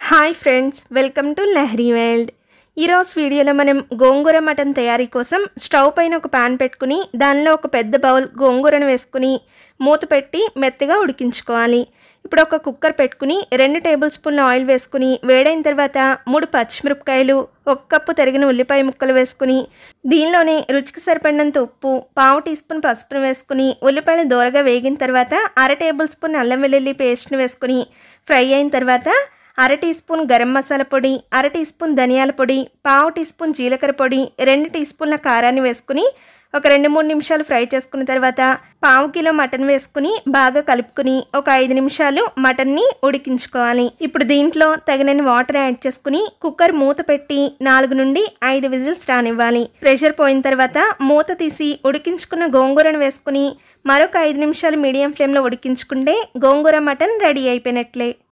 hi friends welcome to Lahari world ఈరోజు వీడియోలో మనం గోంగూర మటన్ తయారీ కోసం స్టవ్ పైన ఒక పాన్ పెట్టుకుని దానిలో ఒక పెద్ద బౌల్ గోంగూరను వేసుకుని మూత పెట్టి మెత్తగా ఉడికించుకోవాలి ఇప్పుడు ఒక కుక్కర్ పెట్టుకుని రెండు టేబుల్ స్పూన్ల ఆయిల్ వేసుకుని వేడైన తర్వాత మూడు పచ్చిమిరపకాయలు ఒక కప్పు తరిగిన ఉల్లిపాయ ముక్కలు వేసుకుని దీనిలోనే రుచికి సరిపడినంత ఉప్పు పావు టీ స్పూన్ పసుపును వేసుకుని ఉల్లిపాయలు దూరగా వేగిన తర్వాత అర టేబుల్ స్పూన్ అల్లం వెల్లుల్లి పేస్ట్ని వేసుకుని ఫ్రై అయిన తర్వాత అర టీ స్పూన్ గరం మసాలా పొడి అర టీ స్పూన్ ధనియాల పొడి పావు టీ స్పూన్ జీలకర్ర పొడి రెండు టీ స్పూన్ల కారాన్ని వేసుకుని ఒక రెండు మూడు నిమిషాలు ఫ్రై చేసుకున్న తర్వాత పావు కిలో మటన్ వేసుకుని బాగా కలుపుకుని ఒక ఐదు నిమిషాలు మటన్ని ఉడికించుకోవాలి ఇప్పుడు దీంట్లో తగినన్ని వాటర్ యాడ్ చేసుకుని కుక్కర్ మూత పెట్టి నాలుగు నుండి ఐదు విజిల్స్ రానివ్వాలి ప్రెషర్ పోయిన తర్వాత మూత తీసి ఉడికించుకున్న గోంగూరను వేసుకుని మరొక ఐదు నిమిషాలు మీడియం ఫ్లేమ్లో ఉడికించుకుంటే గోంగూర మటన్ రెడీ అయిపోయినట్లే